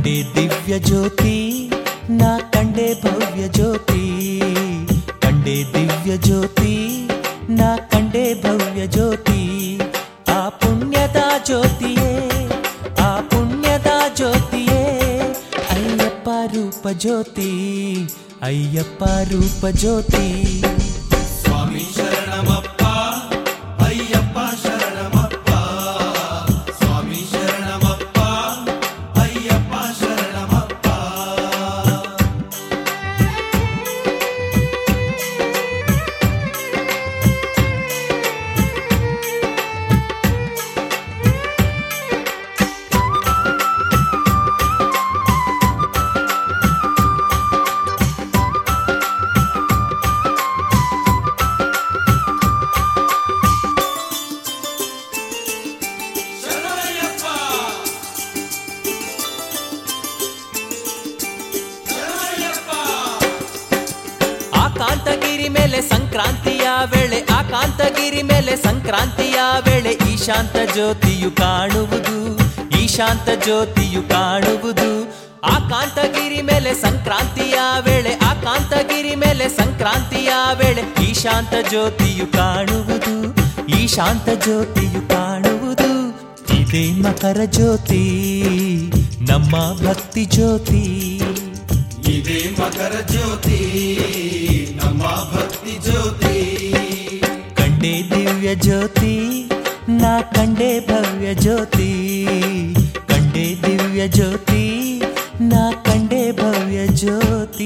ಕಂಡೆ ದಿವ್ಯ ಜ್ಯೋತಿ ನಾ ಕಂಡೆ ಭವ್ಯ ಜ್ಯೋತಿ ಕಂಡೆ ದಿವ್ಯ ಜ್ಯೋತಿ ನಾ ಕಂಡೆ ಭವ್ಯ ಜ್ಯೋತಿ ಆ ಪುಣ್ಯದ ಜ್ಯೋತಿಯೇ ಆ ಪುಣ್ಯದ ಜ್ಯೋತಿಯೇ ಅಯ್ಯಪ್ಪ ರೂಪ ಜ್ಯೋತಿ ಅಯ್ಯಪ್ಪ ರೂಪ ಜ್ಯೋತಿ ಸ್ವಾಮಿ ಶರಣಮಪ್ಪ ಅಯ್ಯಪ್ಪ ಶರಣಮಪ್ಪ ಸ್ವಾಮಿ ಶರಣಮಪ್ಪ ಅಯ್ಯಪ್ಪ ಶರಣಮಪ್ಪ ಶರಣಯ್ಯಪ್ಪ ಶರಣಯ್ಯಪ್ಪ ಆಕಾಂತಗಿರಿ ಮೇಲೆ ಸಂಕ್ರಾಂತಿಯ ವೇಳೆ ಆಕಾಂತಗಿರಿ ಮೇಲೆ ಸಂಕ್ರಾಂತಿಯ ವೇಳೆ ಈಶಾಂತ ಜ್ಯೋತಿಯು ಕಾಣುವುದು ಈಶಾಂತ ಜ್ಯೋತಿಯು ಕಾಣುವುದು ಆಕಾಂತಗಿರಿ ಮೇಲೆ ಸಂಕ್ರಾಂತಿಯ ವೇಳೆ ಆಕಾಂತಗಿರಿ ಮೇಲೆ ಸಂಕ್ರಾಂತಿಯ ವೇಳೆ ಈಶಾಂತ ಜ್ಯೋತಿಯು ಕಾಣುವುದು ಈಶಾಂತ ಜ್ಯೋತಿಯು ಕಾಣುವುದು ಇದೇ ಮಕರ ಜ್ಯೋತಿ ನಮ್ಮ ಭಕ್ತಿ ಜ್ಯೋತಿ ಇದೇ ಮಕರ ಜ್ಯೋತಿ ನಮ್ಮ ಭಕ್ತಿ ಜ್ಯೋತಿ ಕಂಡೆ ದಿವ್ಯ ಜ್ಯೋತಿ ನಾ ಕಂಡೆ ಭವ್ಯ ಜ್ಯೋತಿ ಕಂಡೆ ದಿವ್ಯ ಜ್ಯೋತಿ ನಾ ಕಂಡೆ ಭವ್ಯ ಜ್ಯೋತಿ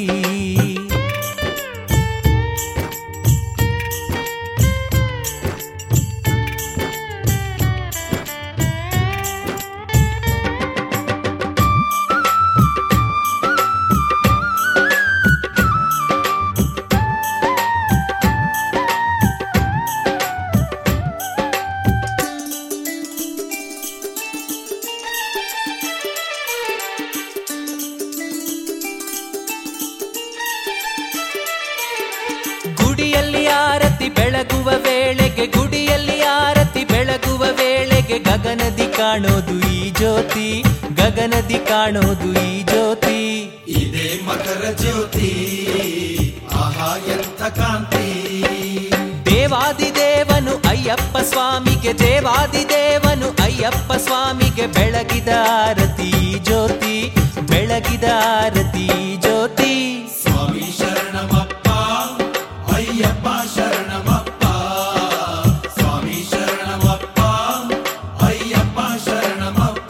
ಗುಡಿಯಲ್ಲಿ ಆರತಿ ಬೆಳಗುವ ವೇಳೆಗೆ ಗುಡಿಯಲ್ಲಿ ಆರತಿ ಬೆಳಗುವ ವೇಳೆಗೆ ಗಗನದಿ ಕಾಣೋದು ಈ ಜ್ಯೋತಿ ಗಗನದಿ ಕಾಣೋದು ಈ ಜ್ಯೋತಿ ಇದೇ ಮಕರ ಜ್ಯೋತಿ ಆಹಾ ಎಂಥ ಕಾಂತಿ ದೇವಾದಿದೇವನು ಅಯ್ಯಪ್ಪ ಸ್ವಾಮಿಗೆ ದೇವಾದಿದೇವನು ಅಯ್ಯಪ್ಪ ಸ್ವಾಮಿಗೆ ಬೆಳಗಿದ ಆರತಿ ಈ ಜ್ಯೋತಿ ಬೆಳಗಿದ ಆರತಿ ಈ ಜ್ಯೋತಿ ಸ್ವಾಮಿ ಶರಣಮಪ್ಪ ಅಯ್ಯಪ್ಪ ಶರಣಮಪ್ಪ ಸ್ವಾಮಿ ಶರಣಮಪ್ಪ ಅಯ್ಯಪ್ಪ ಶರಣಮಪ್ಪ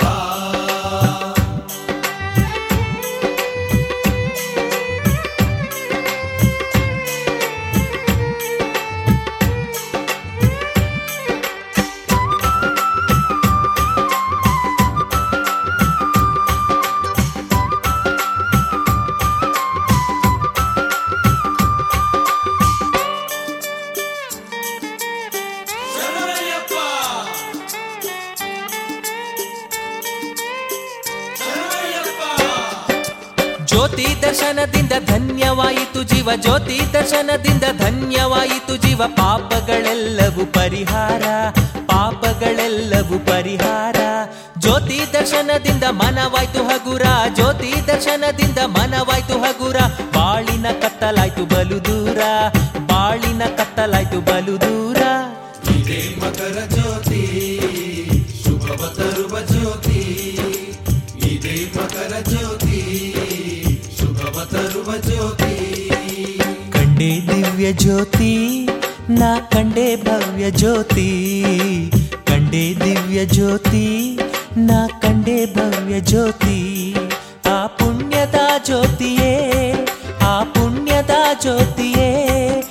ಶರಣಯ್ಯಪ್ಪ ಶರಣಯ್ಯಪ್ಪ ಜ್ಯೋತಿ ದರ್ಶನದಿಂದ ಧನ್ಯವಾಯಿತು ಜೀವ ಜ್ಯೋತಿ ದರ್ಶನದಿಂದ ಧನ್ಯವಾಯಿತು ಜೀವ ಪಾಪಗಳೆಲ್ಲವೂ ಪರಿಹಾರ ಪಾಪಗಳೆಲ್ಲವೂ ಪರಿಹಾರ ಜ್ಯೋತಿ ದರ್ಶನದಿಂದ ಮನವಾಯ್ತು ಹಗುರ ಜ್ಯೋತಿ ದರ್ಶನದಿಂದ ಮನವಾಯ್ತು ಹಗುರ ಬಾಳಿನ ಕತ್ತಲಾಯ್ತು ಬಲು ದೂರ ಬಾಳಿನ ಕತ್ತಲಾಯ್ತು ಬಲು ದೂರ ಇದೇ ಮಕರ ಜ್ಯೋತಿ ಶುಭವ ತರುವ ಜ್ಯೋತಿ ಇದೇ ಮಕರ ಜ್ಯೋತಿ ಶುಭವ ತರುವ ಜ್ಯೋತಿ ಕಂಡೆ ದಿವ್ಯ ಜ್ಯೋತಿ ನಾ ಕಂಡೆ ಭವ್ಯ ಜ್ಯೋತಿ ಕಂಡೆ ದಿವ್ಯ ಜ್ಯೋತಿ ನಾ ಕಂಡೆ ಭವ್ಯ ಜ್ಯೋತಿ ಆ ಪುಣ್ಯದ ಜ್ಯೋತಿಯೇ ಆ ಪುಣ್ಯದ ಜ್ಯೋತಿಯೇ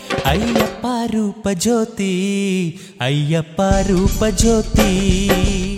ಅಯ್ಯಪ್ಪ ರೂಪ ಜ್ಯೋತಿ ಅಯ್ಯಪ್ಪ ರೂಪ ಜ್ಯೋತಿ